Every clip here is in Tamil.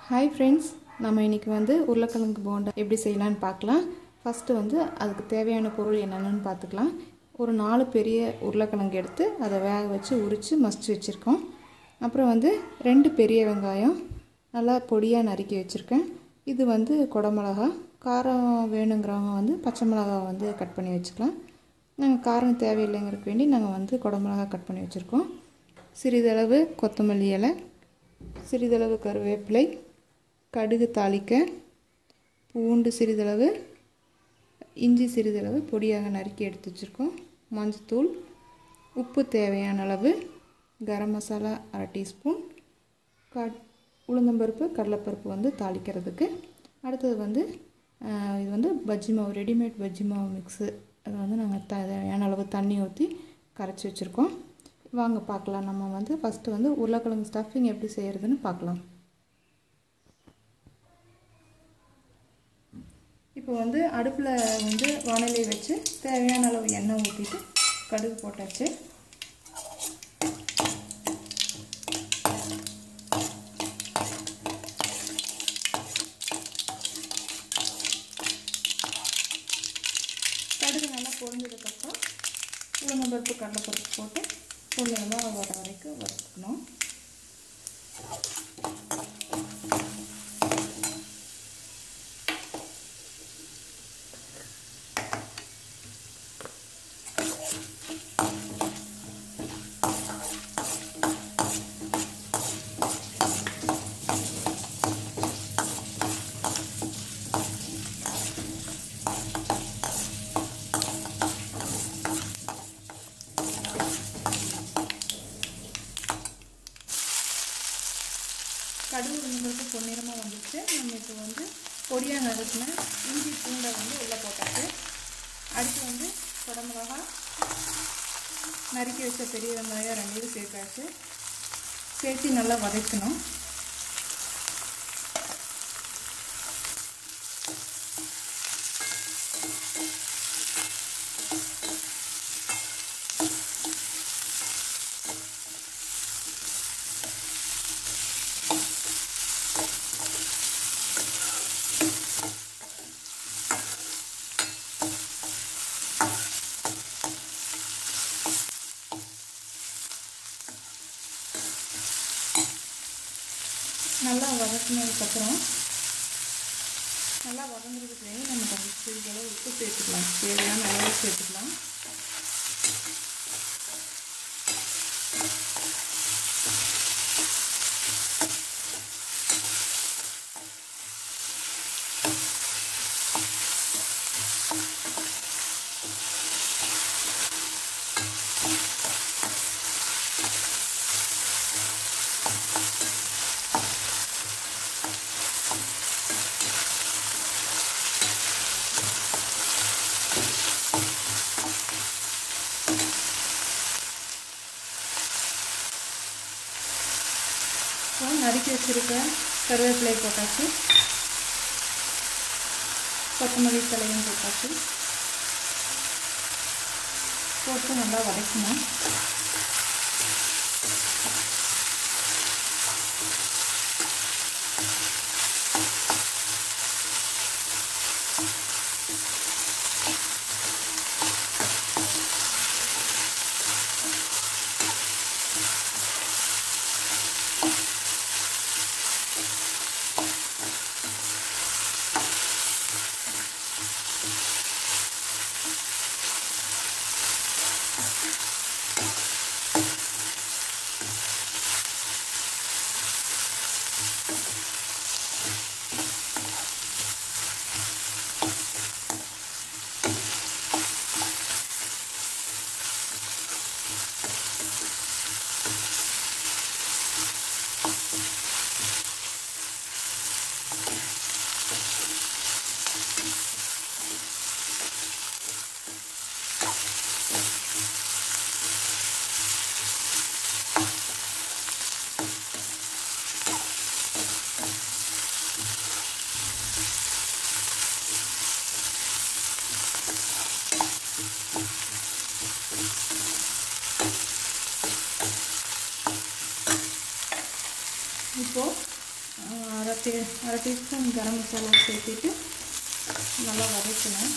ஹாய் ஃப்ரெண்ட்ஸ் நம்ம இன்றைக்கி வந்து உருளைக்கிழங்கு போண்டா எப்படி செய்யலான்னு பார்க்கலாம் ஃபஸ்ட்டு வந்து அதுக்கு தேவையான பொருள் என்னென்னு பார்த்துக்கலாம் ஒரு நாலு பெரிய உருளைக்கிழங்கு எடுத்து அதை வேக வச்சு உரித்து மசிச்சு வச்சுருக்கோம் அப்புறம் வந்து ரெண்டு பெரிய வெங்காயம் நல்லா பொடியாக நறுக்கி வச்சுருக்கேன் இது வந்து குடமிளகா காரம் வேணுங்கிறவங்க வந்து பச்சை மிளகா வந்து கட் பண்ணி வச்சுக்கலாம் நாங்கள் காரம் தேவையில்லைங்கிறதுக்கு வேண்டி நாங்கள் வந்து குடமிளகா கட் பண்ணி வச்சுருக்கோம் சிறிதளவு கொத்தமல்லி இலை சிறிதளவு கருவேப்பிலை கடுகு தாளிக்க பூண்டு சிறிதளவு இஞ்சி சிறிதளவு பொடியாக நறுக்கி எடுத்து வச்சுருக்கோம் மஞ்சத்தூள் உப்பு தேவையான அளவு கரம் மசாலா அரை டீஸ்பூன் க உளுந்தம்பருப்பு கடலைப்பருப்பு வந்து தாளிக்கிறதுக்கு அடுத்தது வந்து இது வந்து பஜ்ஜி மாவு ரெடிமேட் பஜ்ஜி மாவு மிக்ஸு அதை வந்து நாங்கள் த தேவையான அளவு தண்ணி ஊற்றி கரைச்சி வச்சுருக்கோம் வாங்க பார்க்கலாம் நம்ம வந்து ஃபஸ்ட்டு வந்து உருளைக்கிழங்கு ஸ்டஃபிங் எப்படி செய்கிறதுன்னு பார்க்கலாம் இப்போ வந்து அடுப்பில் வந்து வானிலை வச்சு தேவையான அளவு எண்ணெய் ஊற்றிட்டு கடுகு போட்டாச்சு கடுகு நல்லா பொரிஞ்சதுக்கப்புறம் உளுந்தம்பருப்பு கடலைப்பருப்பு போட்டு பொண்ணுலாம் வர வரைக்கும் வறுத்துக்கணும் கடுகு உளுந்தம்பருப்பு பொன்னிறமாக வந்துச்சு நம்ம இப்போ வந்து பொடியாக நறுக்கின இஞ்சி பூண்டை வந்து உள்ளே போட்டாச்சு அடுத்து வந்து குடமிளகா நறுக்கி வச்ச பெரிய வெங்காயம் ரெண்டு சேர்த்தாச்சு சேர்த்து நல்லா வதக்கணும் நல்லா வதக்கினதுக்கப்புறம் நல்லா வதங்குறதுக்கு நம்ம கொஞ்சம் சிறிதளவு உப்பு சேர்த்துக்கலாம் தேவையான அளவு சேர்த்துக்கலாம் நறுக்கி வச்சுருக்க கருவேப்பிலை போட்டாச்சு கொத்தமல்லி தலையும் போட்டாச்சு போட்டு நல்லா வதக்கணும் டீ அரை டீஸ்பூன் கரம் மசாலா சேர்த்துட்டு நல்லா வதக்கணும்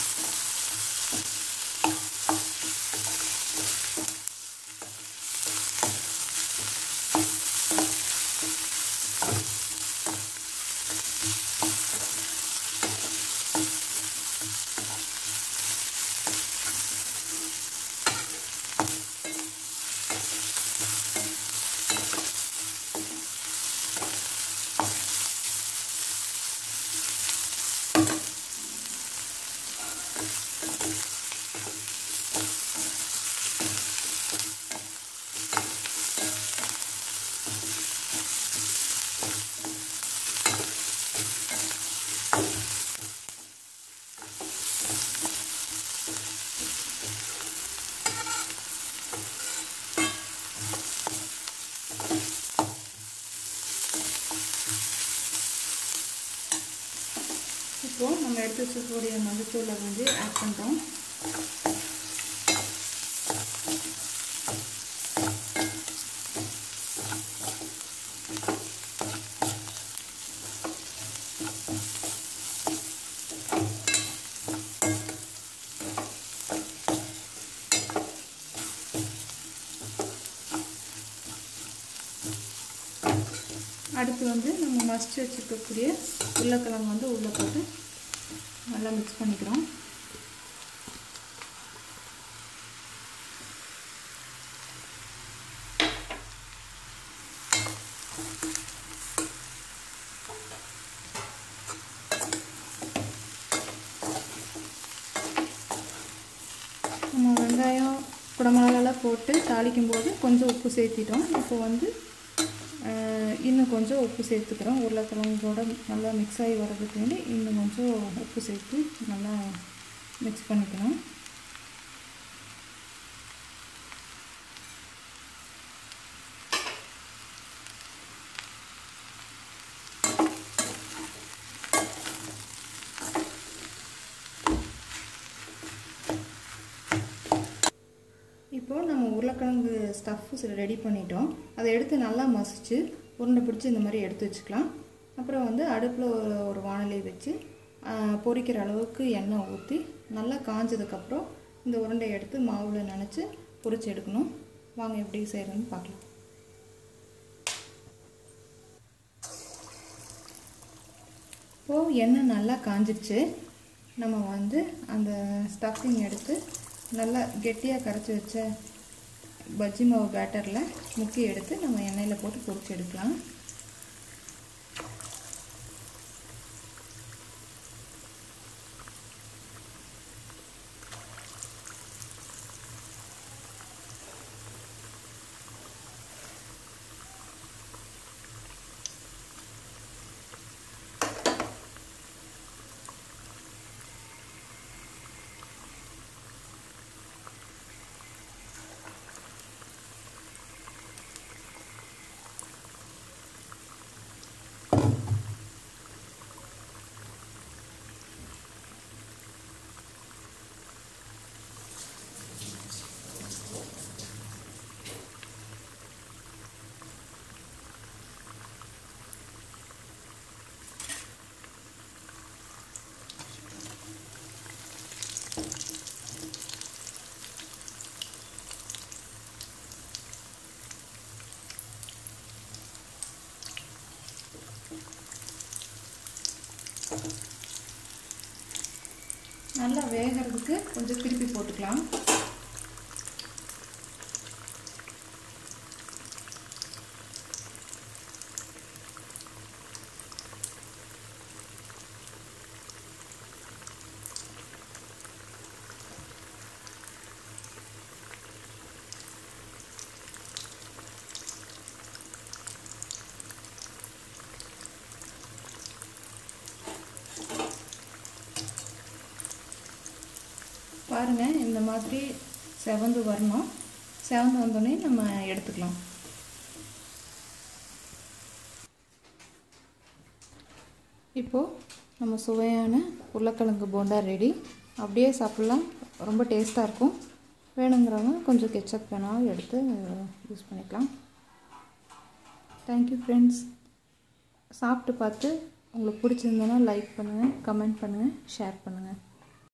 இப்போது நம்ம எடுத்து வச்சுக்கூடிய மஞ்சத்தூளை வந்து ஆட் பண்ணுறோம் அடுத்து வந்து நம்ம மசிச்சு வச்சுருக்கக்கூடிய உருளைக்கிழங்கு வந்து உள்ளே போட்டு நல்லா மிக்ஸ் பண்ணிக்கிறோம் நம்ம வெங்காயம் குடமிளகாலாம் போட்டு தாளிக்கும் போது கொஞ்சம் உப்பு சேர்த்திட்டோம் இப்போ வந்து இன்னும் கொஞ்சம் உப்பு சேர்த்துக்கிறோம் உருளைக்கிழங்கோட நல்லா மிக்ஸ் ஆகி வர்றதுக்கு வேண்டி இன்னும் கொஞ்சம் உப்பு சேர்த்து நல்லா மிக்ஸ் பண்ணிக்கணும் இப்போது நம்ம உருளைக்கிழங்கு ஸ்டஃப் ரெடி பண்ணிட்டோம் அதை எடுத்து நல்லா மசிச்சு உருண்டை பிடிச்சி இந்த மாதிரி எடுத்து வச்சுக்கலாம் அப்புறம் வந்து அடுப்பில் ஒரு ஒரு வானொலி வச்சு பொரிக்கிற அளவுக்கு எண்ணெய் ஊற்றி நல்லா காஞ்சதுக்கப்புறம் இந்த உருண்டை எடுத்து மாவில் நினச்சி பொரிச்சு எடுக்கணும் வாங்க எப்படி செய்கிறதுன்னு பார்க்கலாம் இப்போது எண்ணெய் நல்லா காஞ்சிடுச்சு நம்ம வந்து அந்த ஸ்டஃபிங் எடுத்து நல்லா கெட்டியாக கரைச்சி வச்ச பஜ்ஜி மாவு பேட்டரில் முக்கி எடுத்து நம்ம எண்ணெயில் போட்டு பொரிச்சு எடுக்கலாம் நல்லா வேகிறதுக்கு கொஞ்சம் திருப்பி போட்டுக்கலாம் பாருங்கள் இந்த மாதிரி செவந்து வரணும் செவந்து வந்தோடனே நம்ம எடுத்துக்கலாம் இப்போது நம்ம சுவையான உருளைக்கிழங்கு போண்டா ரெடி அப்படியே சாப்பிட்லாம் ரொம்ப டேஸ்ட்டாக இருக்கும் வேணுங்கிறவங்க கொஞ்சம் கெச்சப் வேணாலும் எடுத்து யூஸ் பண்ணிக்கலாம் தேங்க்யூ ஃப்ரெண்ட்ஸ் சாப்பிட்டு பார்த்து உங்களுக்கு பிடிச்சிருந்தனா லைக் பண்ணுங்கள் கமெண்ட் பண்ணுங்கள் ஷேர் பண்ணுங்கள்